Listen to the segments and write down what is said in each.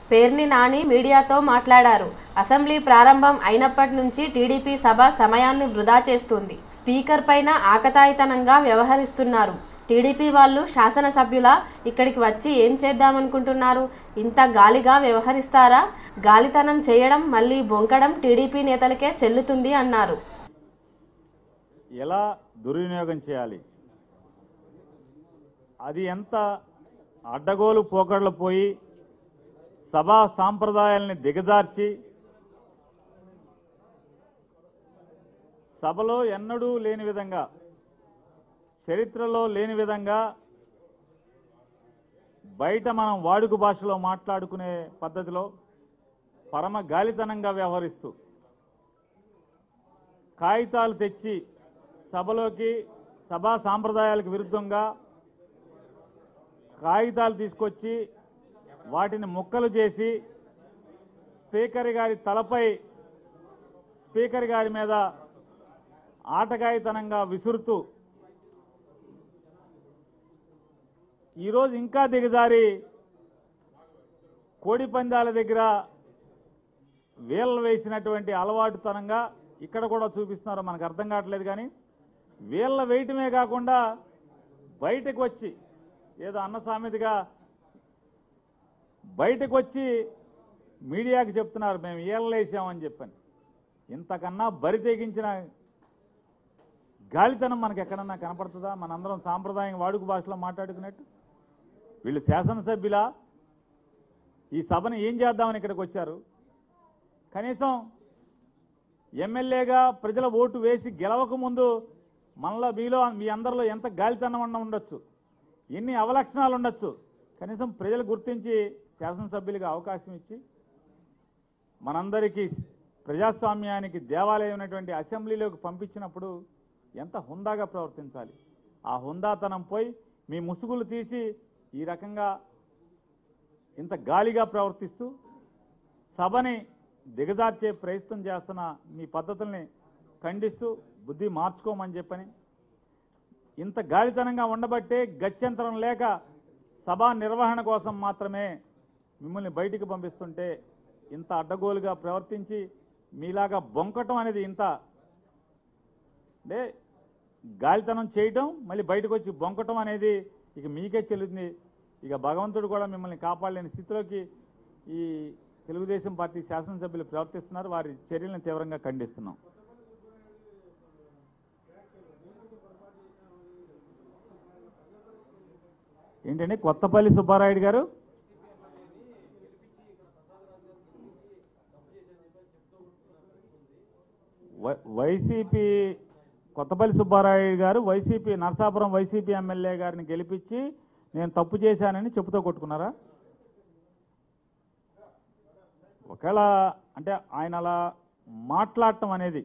పేర్ని నాని మీడియాతో మాట్లాడారు అసెంబ్లీ ప్రారంభం అయినప్పటి నుంచి టీడీపీ సభ సమయాన్ని వృధా చేస్తుంది స్పీకర్ పైన ఆకతాయితనంగా వ్యవహరిస్తున్నారు టీడీపీ వాళ్ళు శాసనసభ్యుల ఇక్కడికి వచ్చి ఏం చేద్దామనుకుంటున్నారు ఇంత గాలిగా వ్యవహరిస్తారా గాలితనం చేయడం మళ్ళీ బొంకడం టీడీపీ నేతలకే చెల్లుతుంది అన్నారు ఎలా దుర్వినియోగం చేయాలి అది ఎంత అడ్డగోలు పోకడలు పోయి సభా సాంప్రదాయాల్ని దిగజార్చి సభలో ఎన్నడూ లేని విధంగా చరిత్రలో లేని విధంగా బయట మనం వాడుక భాషలో మాట్లాడుకునే పద్ధతిలో పరమ గాలితనంగా వ్యవహరిస్తూ కాగితాలు తెచ్చి సభలోకి సభా సాంప్రదాయాలకు విరుద్ధంగా కాగితాలు తీసుకొచ్చి వాటిని ముక్కలు చేసి స్పీకర్ గారి తలపై స్పీకర్ గారి మీద ఆటగాయితనంగా విసురుతూ ఈరోజు ఇంకా దిగజారి కోడి పందాల దగ్గర వీళ్ళు వేసినటువంటి అలవాటుతనంగా ఇక్కడ కూడా చూపిస్తున్నారు మనకు అర్థం కావట్లేదు కానీ వీళ్ళ వేయటమే కాకుండా బయటకు వచ్చి ఏదో అన్న సామెతగా బయటకు వచ్చి మీడియాకి చెప్తున్నారు మేము ఏళ్ళేసామని చెప్పని ఇంతకన్నా బరి తెగించిన గాలితనం మనకి ఎక్కడన్నా కనపడుతుందా మనందరం సాంప్రదాయం వాడుక భాషలో మాట్లాడుకున్నట్టు వీళ్ళు శాసనసభ్యులా ఈ సభను ఏం చేద్దామని ఇక్కడికి వచ్చారు కనీసం ఎమ్మెల్యేగా ప్రజల ఓటు వేసి గెలవక ముందు మనలో మీలో మీ అందరిలో ఎంత గాలితనం ఉన్న ఉండొచ్చు ఎన్ని అవలక్షణాలు ఉండొచ్చు కనీసం ప్రజలు గుర్తించి శాసనసభ్యులుగా అవకాశం ఇచ్చి మనందరికీ ప్రజాస్వామ్యానికి దేవాలయం ఉన్నటువంటి అసెంబ్లీలోకి పంపించినప్పుడు ఎంత హుందాగా ప్రవర్తించాలి ఆ హుందాతనం పోయి మీ ముసుగులు తీసి ఈ రకంగా ఇంత గాలిగా ప్రవర్తిస్తూ సభని దిగజార్చే ప్రయత్నం చేస్తున్న మీ పద్ధతుల్ని ఖండిస్తూ బుద్ధి మార్చుకోమని చెప్పని ఇంత గాలితనంగా ఉండబట్టే గత్యంతరం లేక సభా నిర్వహణ కోసం మాత్రమే మిమ్మల్ని బయటికి పంపిస్తుంటే ఇంత అడ్డగోలుగా ప్రవర్తించి మీలాగా బొంకటం అనేది ఇంత అంటే గాలితనం చేయటం మళ్ళీ బయటకు వచ్చి బొంకటం అనేది ఇక మీకే చెల్లుతుంది ఇక భగవంతుడు కూడా మిమ్మల్ని కాపాడలేని స్థితిలోకి ఈ తెలుగుదేశం పార్టీ శాసనసభ్యులు ప్రవర్తిస్తున్నారు వారి చర్యలను తీవ్రంగా ఖండిస్తున్నాం ఏంటండి కొత్తపల్లి సుబ్బారాయుడు గారు వై- వైసీపీ కొత్తపల్లి సుబ్బారాయుడు గారు వైసీపీ నరసాపురం వైసీపీ ఎమ్మెల్యే గారిని గెలిపించి నేను తప్పు చేశానని చెప్పుతో కొట్టుకున్నారా ఒకవేళ అంటే ఆయన అలా మాట్లాడటం అనేది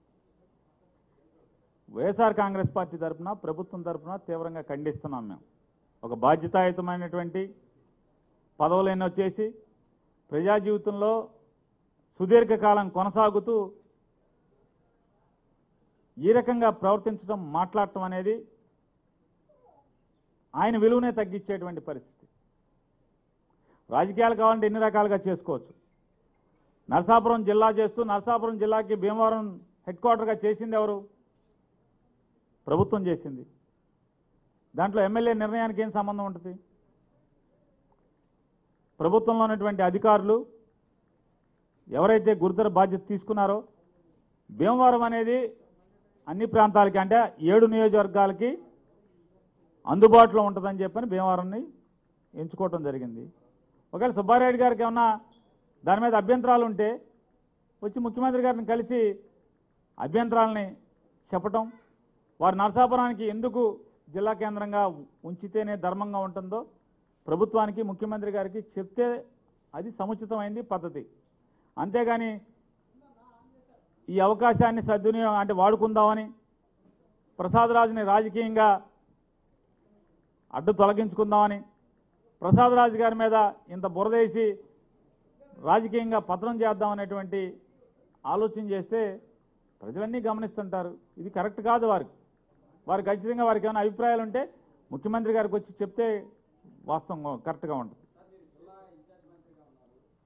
వైఎస్ఆర్ కాంగ్రెస్ పార్టీ తరఫున ప్రభుత్వం తరఫున తీవ్రంగా ఖండిస్తున్నాం మేము ఒక బాధ్యతాయుతమైనటువంటి పదవులన్నీ వచ్చేసి ప్రజా జీవితంలో సుదీర్ఘకాలం కొనసాగుతూ ఈ రకంగా ప్రవర్తించడం మాట్లాడటం అనేది ఆయన విలువనే తగ్గించేటువంటి పరిస్థితి రాజకీయాలు కావాలంటే ఎన్ని రకాలుగా చేసుకోవచ్చు నరసాపురం జిల్లా చేస్తూ నరసాపురం జిల్లాకి భీమవరం హెడ్ క్వార్టర్గా చేసింది ఎవరు ప్రభుత్వం చేసింది దాంట్లో ఎమ్మెల్యే నిర్ణయానికి ఏం సంబంధం ఉంటుంది ప్రభుత్వంలో ఉన్నటువంటి అధికారులు ఎవరైతే గురుతర బాధ్యత తీసుకున్నారో భీమవరం అనేది అన్ని ప్రాంతాలకి అంటే ఏడు నియోజకవర్గాలకి అందుబాటులో ఉంటుందని చెప్పని భీమవరంని ఎంచుకోవటం జరిగింది ఒకవేళ సుబ్బారెడ్డి గారికి ఏమన్నా దాని మీద అభ్యంతరాలు ఉంటే వచ్చి ముఖ్యమంత్రి గారిని కలిసి అభ్యంతరాలని చెప్పటం వారు నరసాపురానికి ఎందుకు జిల్లా కేంద్రంగా ఉంచితేనే ధర్మంగా ఉంటుందో ప్రభుత్వానికి ముఖ్యమంత్రి గారికి చెప్తే అది సముచితమైంది పద్ధతి అంతేగాని ఈ అవకాశాన్ని సద్వినియోగం అంటే వాడుకుందామని ప్రసాదరాజుని రాజకీయంగా అడ్డు తొలగించుకుందామని ప్రసాదరాజు గారి మీద ఇంత బురదేసి రాజకీయంగా పతనం చేద్దామనేటువంటి ఆలోచన చేస్తే ప్రజలన్నీ గమనిస్తుంటారు ఇది కరెక్ట్ కాదు వారికి వారు ఖచ్చితంగా వారికి ఏమైనా అభిప్రాయాలు ఉంటే ముఖ్యమంత్రి గారికి వచ్చి చెప్తే వాస్తవం కరెక్ట్గా ఉంటుంది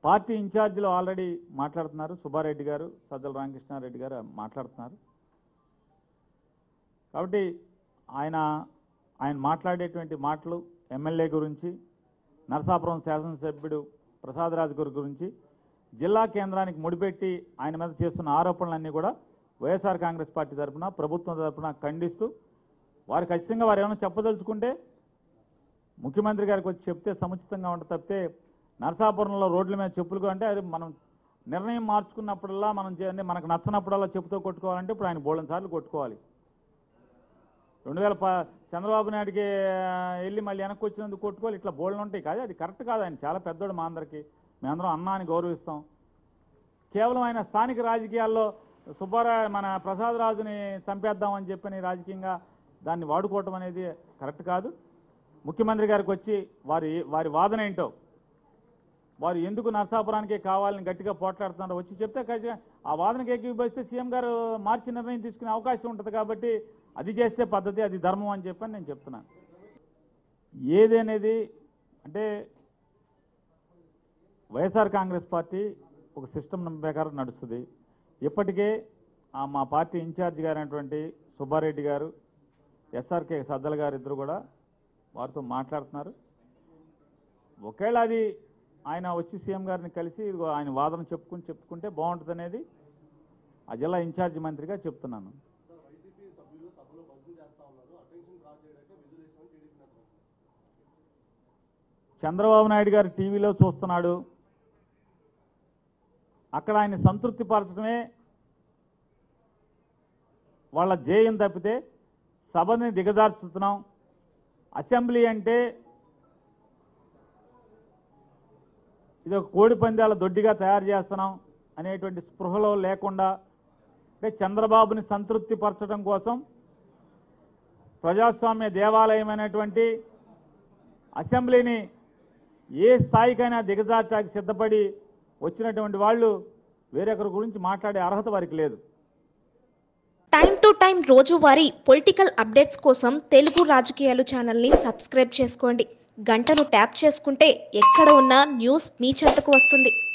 పార్టీ ఇన్ఛార్జీలు ఆల్రెడీ మాట్లాడుతున్నారు సుబ్బారెడ్డి గారు సజ్జల రామకృష్ణారెడ్డి గారు మాట్లాడుతున్నారు కాబట్టి ఆయన ఆయన మాట్లాడేటువంటి మాటలు ఎమ్మెల్యే గురించి నరసాపురం శాసనసభ్యుడు ప్రసాదరాజు గారి గురించి జిల్లా కేంద్రానికి ముడిపెట్టి ఆయన మీద చేస్తున్న ఆరోపణలన్నీ కూడా వైఎస్ఆర్ కాంగ్రెస్ పార్టీ తరఫున ప్రభుత్వం తరఫున ఖండిస్తూ వారు ఖచ్చితంగా వారు ఏమైనా చెప్పదలుచుకుంటే ముఖ్యమంత్రి గారికి వచ్చి చెప్తే సముచితంగా ఉంటుంది తప్పితే నరసాపురంలో రోడ్ల మీద చెప్పులు అంటే అది మనం నిర్ణయం మార్చుకున్నప్పుడల్లా మనం చే- అంటే మనకు నచ్చనప్పుడల్లా చెప్పుతో కొట్టుకోవాలంటే ఇప్పుడు ఆయన బోళ్ళని సార్లు కొట్టుకోవాలి రెండు వేల ప చంద్రబాబు నాయుడికి ఆ, వెళ్ళి మళ్ళీ వెనక్కి వచ్చినందుకు కొట్టుకోవాలి ఇట్లా బోళ్ళు ఉంటాయి కాదు అది కరెక్ట్ కాదు ఆయన చాలా పెద్దోడు మా అందరికీ మేమందరం అన్నా అని గౌరవిస్తాం కేవలం ఆయన స్థానిక రాజకీయాల్లో సుబ్బారావు మన ప్రసాదరాజుని చంపేద్దామని చెప్పని రాజకీయంగా దాన్ని వాడుకోవటం అనేది కరెక్ట్ కాదు ముఖ్యమంత్రి గారికి వచ్చి వారి వారి వాదన ఏంటో వారు ఎందుకు నరసాపురానికే కావాలని గట్టిగా పోట్లాడుతున్నారో వచ్చి చెప్తే ఖచ్చితంగా ఆ వాదనకి ఏకీభవిస్తే సీఎం గారు మార్చి నిర్ణయం తీసుకునే అవకాశం ఉంటుంది కాబట్టి అది చేస్తే పద్ధతి అది ధర్మం అని చెప్పని నేను చెప్తున్నాను ఏది అనేది అంటే వైఎస్ఆర్ కాంగ్రెస్ పార్టీ ఒక సిస్టమ్ ప్రకారం నడుస్తుంది ఇప్పటికే ఆ మా పార్టీ ఇన్ఛార్జ్ గారైనటువంటి సుబ్బారెడ్డి గారు ఎస్ఆర్కే సద్దల గారు ఇద్దరు కూడా వారితో మాట్లాడుతున్నారు ఒకవేళ అది ఆయన వచ్చి సీఎం గారిని కలిసి ఇదిగో ఆయన వాదన చెప్పుకుని చెప్పుకుంటే బాగుంటుంది అనేది ఆ జిల్లా ఇన్ఛార్జ్ మంత్రిగా చెప్తున్నాను చంద్రబాబు నాయుడు గారు టీవీలో చూస్తున్నాడు అక్కడ ఆయన సంతృప్తి పరచడమే వాళ్ళ జేయం తప్పితే సభని దిగజార్చుతున్నాం అసెంబ్లీ అంటే ఇది ఒక కోడి పందాల దొడ్డిగా తయారు చేస్తున్నాం అనేటువంటి స్పృహలో లేకుండా అంటే చంద్రబాబుని సంతృప్తి పరచడం కోసం ప్రజాస్వామ్య దేవాలయమైనటువంటి అసెంబ్లీని ఏ స్థాయికైనా దిగజార్చడానికి సిద్ధపడి వచ్చినటువంటి వాళ్ళు వేరొకరి గురించి మాట్లాడే అర్హత వారికి లేదు టైం టు టైం రోజువారీ పొలిటికల్ అప్డేట్స్ కోసం తెలుగు రాజకీయాలు ఛానల్ని సబ్స్క్రైబ్ చేసుకోండి గంటను ట్యాప్ చేసుకుంటే ఎక్కడ ఉన్నా న్యూస్ మీ చెంతకు వస్తుంది